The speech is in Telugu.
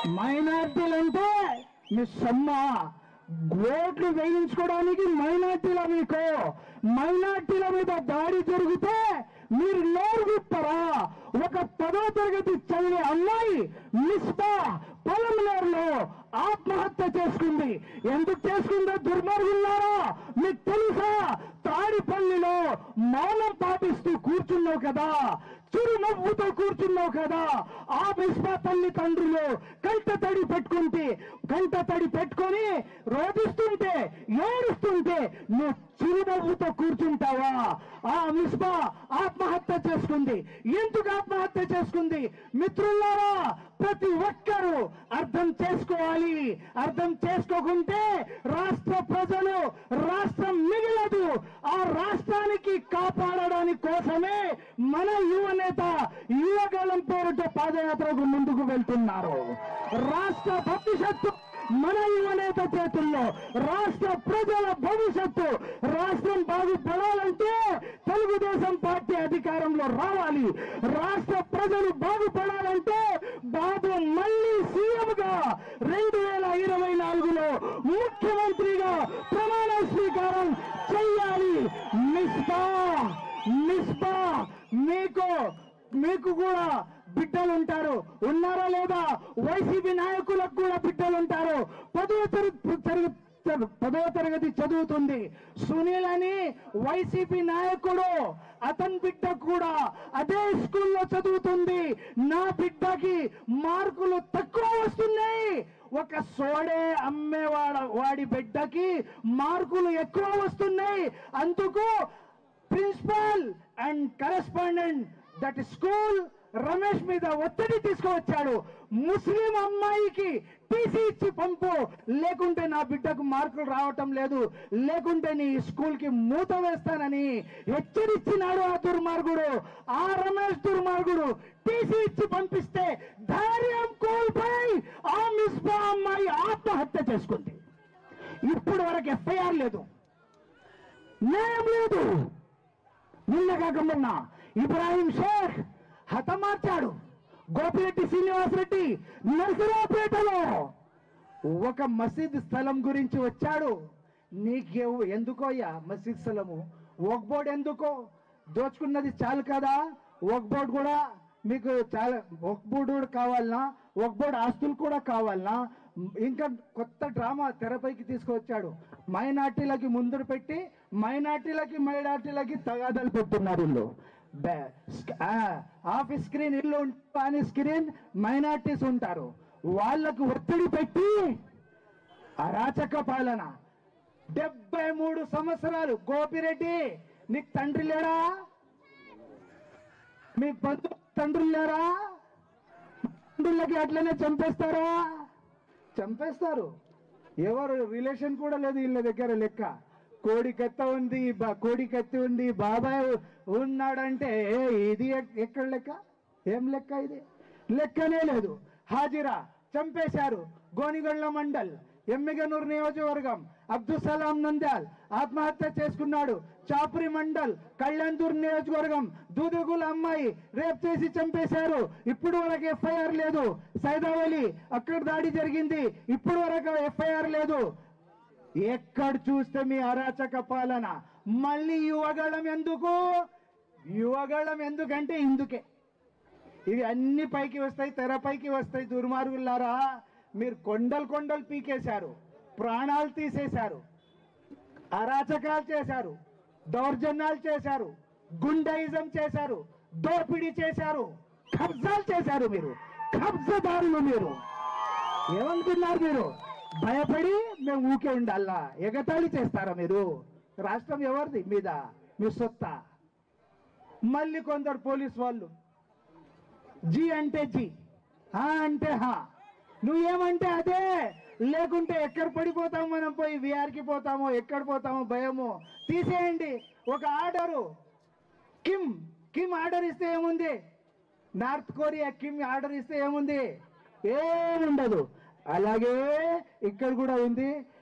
మైనార్టీలు అంటే మీ సొమ్మ ఓట్లు వేయించుకోవడానికి మైనార్టీల మీకు మైనార్టీల మీద దాడి జరిగితే మీరు నోరు విప్పరా ఒక పదో తరగతి చదివే అమ్మాయి మిస్బా పొలంలో ఆత్మహత్య చేసుకుంది ఎందుకు చేసుకుందో దుర్మార్గులారా మీకు తెలుసా తాడిపల్లిలో మౌనం పాటిస్తూ కూర్చున్నావు కదా చిరునవ్వుతో కూర్చున్నావు కదా ఆ విశ్వ తల్లి తండ్రులు కంట తడి పెట్టుకుంటే కంట తడి పెట్టుకొని రోధిస్తుంటే ఏడుస్తుంటే నువ్వు చిరునవ్వుతో కూర్చుంటావా ఆ మిస్బా ఆత్మహత్య చేసుకుంది ఎందుకు ఆత్మహత్య చేసుకుంది మిత్రులారా ప్రతి ఒక్కరూ అర్థం చేసుకోవాలి అర్థం చేసుకోకుంటే రాష్ట్ర ప్రజలు రాష్ట్రం మిగిలదు ఆ రాష్ట్రానికి కాపాడడానికి కోసమే మన యువ నేత యువగలం పేరుతో పాదయాత్రకు ముందుకు వెళ్తున్నారు రాష్ట్ర భవిష్యత్తు మన యువ నేత చేతుల్లో రాష్ట్ర ప్రజల భవిష్యత్తు రాష్ట్రం బాగుపడాలంటే తెలుగుదేశం పార్టీ అధికారంలో రావాలి రాష్ట్ర ప్రజలు బాగుపడాలంటే బాబు మళ్ళీ సీఎంగా రెండు వేల ఇరవై నాలుగులో ముఖ్యమంత్రిగా ప్రమాణ స్వీకారం చెయ్యాలి మిస్బా మిస్బా మీకు మీకు కూడా బిడ్డలు ఉంటారు ఉన్నారా లేదా వైసీపీ నాయకులకు కూడా బిడ్డలు ఉంటారు పదవ తరగతి తరగతి పదవ తరగతి చదువుతుంది సునీల్ అని వైసీపీ నాయకుడు అతని బిడ్డ కూడా అదే స్కూల్లో చదువుతుంది నా బిడ్డకి మార్కులు తక్కువ వస్తున్నాయి ఒక సోడే అమ్మేవాడ వాడి బిడ్డకి మార్కులు ఎక్కువ వస్తున్నాయి అందుకు principal and correspondent that school Ramesh మీద ఒత్తిడి తీసుకువచ్చాడు ముస్లిం అమ్మాయికి టీసీ ఇచ్చి పంపు లేకుంటే నా బిడ్డకు మార్కులు రావటం లేదు లేకుంటే నీ స్కూల్ కి మూత వేస్తానని హెచ్చరించినాడు ఆ దుర్మార్గుడు ఆ రమేష్ దుర్మార్గుడు టీసీ ఇచ్చి పంపిస్తే ధైర్యం కోల్పోయి ఆ మిస్బా అమ్మాయి ఆత్మహత్య చేసుకుంది ఇప్పుడు వరకు ఎఫ్ఐఆర్ లేదు న్యాయం లేదు నిన్న కాక మొన్న ఇబ్రాహిం షేక్ హతమార్చాడు గోపిరెడ్డి శ్రీనివాసరెడ్డి నరసరావుపేటలో ఒక మసీద్ స్థలం గురించి వచ్చాడు నీకు ఎందుకోయ్యా మసీద్ స్థలము ఒక బోర్డు ఎందుకో దోచుకున్నది చాలు కదా ఒక బోర్డు కూడా మీకు చాలా ఒక బోర్డు కూడా కావాలనా ఒక బోర్డు ఆస్తులు కూడా కావాలనా ఇంకా కొత్త డ్రామా తెరపైకి తీసుకొచ్చాడు మైనార్టీలకి ముందు పెట్టి మైనార్టీలకి మైనార్టీలకి తగాదాలు పెట్టున్నారు వీళ్ళు బే- స్క్- ఆ, ఆఫీస్ స్క్రీన్ ఇల్లు అని స్క్రీన్ మైనార్టీస్ ఉంటారు వాళ్ళకు ఒత్తిడి పెట్టి అరాచక పాలన డెబ్బై మూడు సంవత్సరాలు గోపిరెడ్డి నీకు తండ్రి లేరా మీ బంధు తండ్రులు లేరా తండ్రులకి అట్లనే చంపేస్తారా చంపేస్తారు ఎవరు రిలేషన్ కూడా లేదు వీళ్ళ దగ్గర లెక్క కోడి కత్త ఉంది బా- కోడి కత్తి ఉంది బాబాయ్ ఉన్నాడంటే ఏ, ఇది ఎక్- ఎక్కడ లెక్క ఏం లెక్క ఇది లెక్కనే లేదు హాజిరా చంపేశారు గోనిగొండ్ల మండల్ ఎమ్మిగనూరు నియోజకవర్గం అబ్దుల్ సలాం నంద్యాల్ ఆత్మహత్య చేసుకున్నాడు చాపురి మండల్ కళ్యాణ్దూర్ నియోజకవర్గం దూదుగుల అమ్మాయి రేప్ చేసి చంపేశారు ఇప్పుడు వరకు ఎఫ్ఐఆర్ లేదు సైదావలి అక్కడ దాడి జరిగింది ఇప్పుడు వరకు ఎఫ్ఐఆర్ లేదు ఎక్కడ చూస్తే మీ అరాచక పాలన మళ్ళీ యువగళం ఎందుకు యువగళం ఎందుకంటే ఇందుకే ఇవి అన్ని పైకి వస్తాయి తెరపైకి వస్తాయి దుర్మార్గులారా మీరు కొండలు కొండలు పీకేశారు ప్రాణాలు తీసేశారు అరాచకాలు చేశారు దౌర్జన్యాలు చేశారు గుండయిజం చేశారు దోపిడీ చేశారు కబ్జాలు చేశారు మీరు కబ్జదారులు మీరు ఏమనుకున్నారు మీరు భయపడి మేము ఊకే ఉండాలా ఎగతాళి చేస్తారా మీరు రాష్ట్రం ఎవరిది మీద మీ సొత్త మళ్ళీ కొందరు పోలీస్ వాళ్ళు జీ అంటే జీ హా అంటే హా నువ్వేమంటే అదే లేకుంటే ఎక్కడ పడిపోతాము మనం పోయి విఆర్కి పోతామో ఎక్కడ పోతామో భయమో తీసేయండి ఒక ఆర్డరు కిమ్ కిమ్ ఆర్డర్ ఇస్తే ఏముంది నార్త్ కొరియా కిమ్ ఆర్డర్ ఇస్తే ఏముంది ఏముండదు అలాగే ఇక్కడ కూడా ఉంది